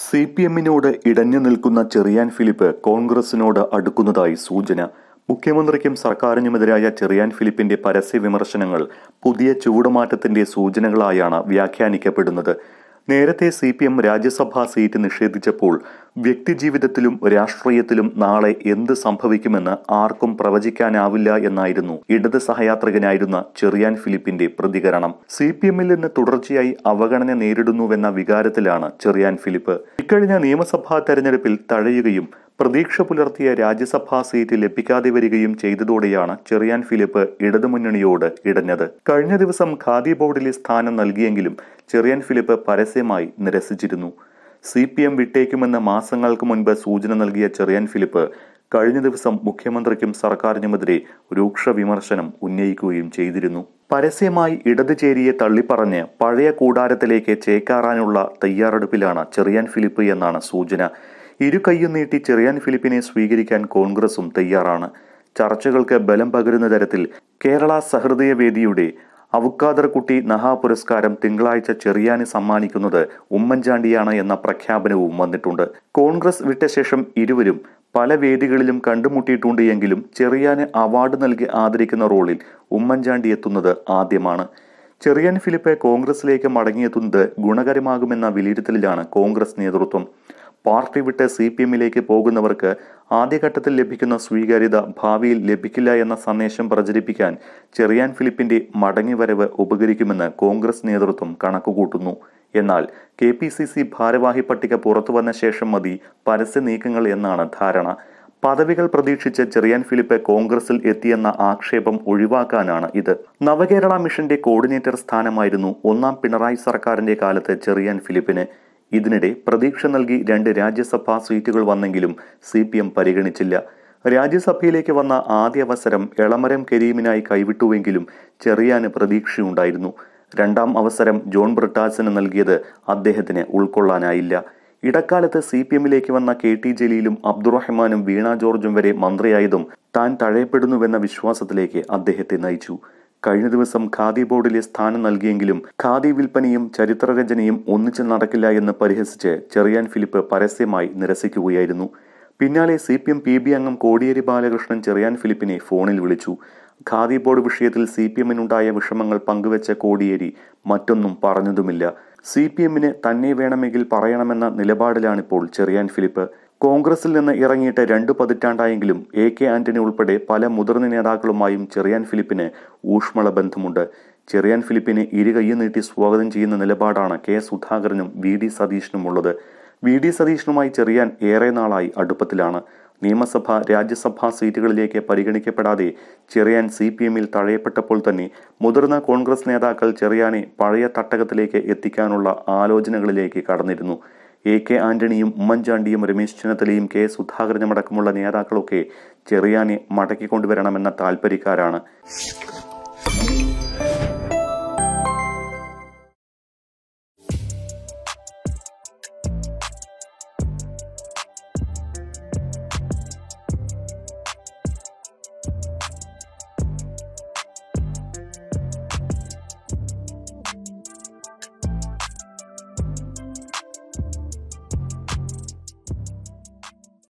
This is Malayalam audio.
സി പി എമ്മിനോട് ഇടഞ്ഞു നിൽക്കുന്ന ചെറിയാൻ ഫിലിപ്പ് കോൺഗ്രസിനോട് അടുക്കുന്നതായി സൂചന മുഖ്യമന്ത്രിക്കും സർക്കാരിനുമെതിരായ ചെറിയാൻ ഫിലിപ്പിന്റെ പരസ്യ വിമർശനങ്ങൾ പുതിയ ചൂടുമാറ്റത്തിന്റെ സൂചനകളായാണ് വ്യാഖ്യാനിക്കപ്പെടുന്നത് നേരത്തെ C P M Rajya Sabha seat നിഷേധിച്ചപ്പോൾ വ്യക്തിജീവിതത്തിലും രാഷ്ട്രീയത്തിലും നാളെ എന്ത് സംഭവിക്കുമെന്ന് ആർക്കും പ്രവചിക്കാനാവില്ല എന്നായിരുന്നു ഇടത് സഹയാത്രികനായിരുന്ന ചെറിയാൻ ഫിലിപ്പിന്റെ പ്രതികരണം സി പി എമ്മിൽ നിന്ന് തുടർച്ചയായി അവഗണന നേരിടുന്നുവെന്ന വികാരത്തിലാണ് ചെറിയാൻ ഫിലിപ്പ് ഇക്കഴിഞ്ഞ നിയമസഭാ തെരഞ്ഞെടുപ്പിൽ തഴയുകയും പ്രതീക്ഷ പുലർത്തിയ രാജ്യസഭാ സീറ്റ് ലഭിക്കാതെ വരികയും ചെയ്തതോടെയാണ് ചെറിയാൻ ഫിലിപ്പ് ഇടതുമുന്നണിയോട് ഇടഞ്ഞത് കഴിഞ്ഞ ദിവസം ഖാദി ബോർഡിലെ സ്ഥാനം നൽകിയെങ്കിലും ചെറിയാൻ ഫിലിപ്പ് പരസ്യമായി നിരസിച്ചിരുന്നു സി പി എം വിട്ടേക്കുമെന്ന് മാസങ്ങൾക്ക് മുൻപ് സൂചന നൽകിയ ചെറിയാൻ ഫിലിപ്പ് കഴിഞ്ഞ ദിവസം മുഖ്യമന്ത്രിക്കും സർക്കാരിനുമെതിരെ രൂക്ഷ വിമർശനം ഉന്നയിക്കുകയും ചെയ്തിരുന്നു പരസ്യമായി ഇടത് ചേരിയെ തള്ളിപ്പറഞ്ഞ് പഴയ കൂടാരത്തിലേക്ക് ചേക്കാറാനുള്ള തയ്യാറെടുപ്പിലാണ് ചെറിയാൻ ഫിലിപ്പ് എന്നാണ് സൂചന ഇരു കൈയും നീട്ടി ചെറിയാൻ ഫിലിപ്പിനെ സ്വീകരിക്കാൻ കോൺഗ്രസും തയ്യാറാണ് ചർച്ചകൾക്ക് ബലം പകരുന്ന തരത്തിൽ കേരള സഹൃദയ വേദിയുടെ അവക്കാദർ കുട്ടി നഹാ പുരസ്കാരം തിങ്കളാഴ്ച ചെറിയാന് സമ്മാനിക്കുന്നത് ഉമ്മൻചാണ്ടിയാണ് എന്ന പ്രഖ്യാപനവും വന്നിട്ടുണ്ട് കോൺഗ്രസ് വിട്ട ശേഷം ഇരുവരും പല വേദികളിലും കണ്ടുമുട്ടിയിട്ടുണ്ട് എങ്കിലും ചെറിയാന് അവാർഡ് നൽകി ആദരിക്കുന്ന റോളിൽ ഉമ്മൻചാണ്ടി എത്തുന്നത് ആദ്യമാണ് ചെറിയാൻ ഫിലിപ്പ് കോൺഗ്രസിലേക്ക് മടങ്ങിയെത്തുന്നത് ഗുണകരമാകുമെന്ന വിലയിരുത്തലിലാണ് കോൺഗ്രസ് നേതൃത്വം പാർട്ടി വിട്ട് സി പി എമ്മിലേക്ക് പോകുന്നവർക്ക് ആദ്യഘട്ടത്തിൽ ലഭിക്കുന്ന സ്വീകാര്യത ഭാവിയിൽ ലഭിക്കില്ല എന്ന സന്ദേശം പ്രചരിപ്പിക്കാൻ ചെറിയാൻ ഫിലിപ്പിന്റെ മടങ്ങിവരവ് ഉപകരിക്കുമെന്ന് കോൺഗ്രസ് നേതൃത്വം കണക്കുകൂട്ടുന്നു എന്നാൽ കെ പി സി സി ഭാരവാഹി പട്ടിക പുറത്തുവന്ന ശേഷം മതി പരസ്യ നീക്കങ്ങൾ എന്നാണ് ധാരണ പദവികൾ പ്രതീക്ഷിച്ച് ചെറിയാൻ ഫിലിപ്പ് കോൺഗ്രസിൽ എത്തിയെന്ന ആക്ഷേപം ഒഴിവാക്കാനാണ് ഇത് നവകേരള മിഷന്റെ കോർഡിനേറ്റർ സ്ഥാനമായിരുന്നു ഒന്നാം പിണറായി സർക്കാരിന്റെ കാലത്ത് ചെറിയാൻ ഫിലിപ്പിന് ഇതിനിടെ പ്രതീക്ഷ നൽകി രണ്ട് രാജ്യസഭാ സീറ്റുകൾ വന്നെങ്കിലും സി പി എം പരിഗണിച്ചില്ല രാജ്യസഭയിലേക്ക് വന്ന ആദ്യ അവസരം എളമരം കരീമിനായി കൈവിട്ടുവെങ്കിലും ചെറിയാന് പ്രതീക്ഷയുണ്ടായിരുന്നു രണ്ടാം അവസരം ജോൺ ബ്രിട്ടാസിന് നൽകിയത് അദ്ദേഹത്തിന് ഉൾക്കൊള്ളാനായില്ല ഇടക്കാലത്ത് സി പി എമ്മിലേക്ക് വന്ന കെ ടി ജലീലും അബ്ദുറഹ്മാനും വീണ ജോർജും വരെ മന്ത്രിയായതും താൻ തഴയപ്പെടുന്നുവെന്ന വിശ്വാസത്തിലേക്ക് അദ്ദേഹത്തെ നയിച്ചു കഴിഞ്ഞ ദിവസം ഖാദി ബോർഡിലെ സ്ഥാനം നൽകിയെങ്കിലും ഖാദി വിൽപ്പനയും ചരിത്രരചനയും ഒന്നിച്ച് നടക്കില്ല എന്ന് പരിഹസിച്ച് ചെറിയാൻ ഫിലിപ്പ് പരസ്യമായി നിരസിക്കുകയായിരുന്നു പിന്നാലെ C P M P B അംഗം കോടിയേരി ബാലകൃഷ്ണൻ ചെറിയാൻ ഫിലിപ്പിനെ ഫോണിൽ വിളിച്ചു ഖാദി ബോർഡ് വിഷയത്തിൽ സി പി എമ്മിനുണ്ടായ വിഷമങ്ങൾ പങ്കുവെച്ച കോടിയേരി മറ്റൊന്നും പറഞ്ഞതുമില്ല സി പി എമ്മിന് തന്നെ വേണമെങ്കിൽ പറയണമെന്ന നിലപാടിലാണിപ്പോൾ ചെറിയാൻ ഫിലിപ്പ് കോൺഗ്രസിൽ നിന്ന് ഇറങ്ങിയിട്ട് രണ്ടു പതിറ്റാണ്ടായെങ്കിലും എ കെ ആന്റണി ഉൾപ്പെടെ പല മുതിർന്ന നേതാക്കളുമായും ചെറിയാൻ ഫിലിപ്പിന് ഊഷ്മള ബന്ധമുണ്ട് ചെറിയാൻ ഫിലിപ്പിനെ ഇരു കൈയും നീട്ടി സ്വാഗതം ചെയ്യുന്ന നിലപാടാണ് കെ സുധാകരനും വി ഡി സതീശനും ഉള്ളത് വി ഡി സതീശനുമായി ചെറിയാൻ ഏറെ നാളായി അടുപ്പത്തിലാണ് നിയമസഭ രാജ്യസഭാ സീറ്റുകളിലേക്ക് പരിഗണിക്കപ്പെടാതെ ചെറിയാൻ സി പി എമ്മിൽ തഴയപ്പെട്ടപ്പോൾ തന്നെ മുതിർന്ന കോൺഗ്രസ് നേതാക്കൾ ചെറിയാനെ പഴയ തട്ടകത്തിലേക്ക് എത്തിക്കാനുള്ള ആലോചനകളിലേക്ക് കടന്നിരുന്നു എ കെ ആന്റണിയും ഉമ്മൻചാണ്ടിയും രമേശ് ചെന്നിത്തലയും കെ സുധാകരനുമടക്കമുള്ള നേതാക്കളൊക്കെ ചെറിയാനെ മടക്കിക്കൊണ്ടുവരണമെന്ന താൽപ്പര്യക്കാരാണ്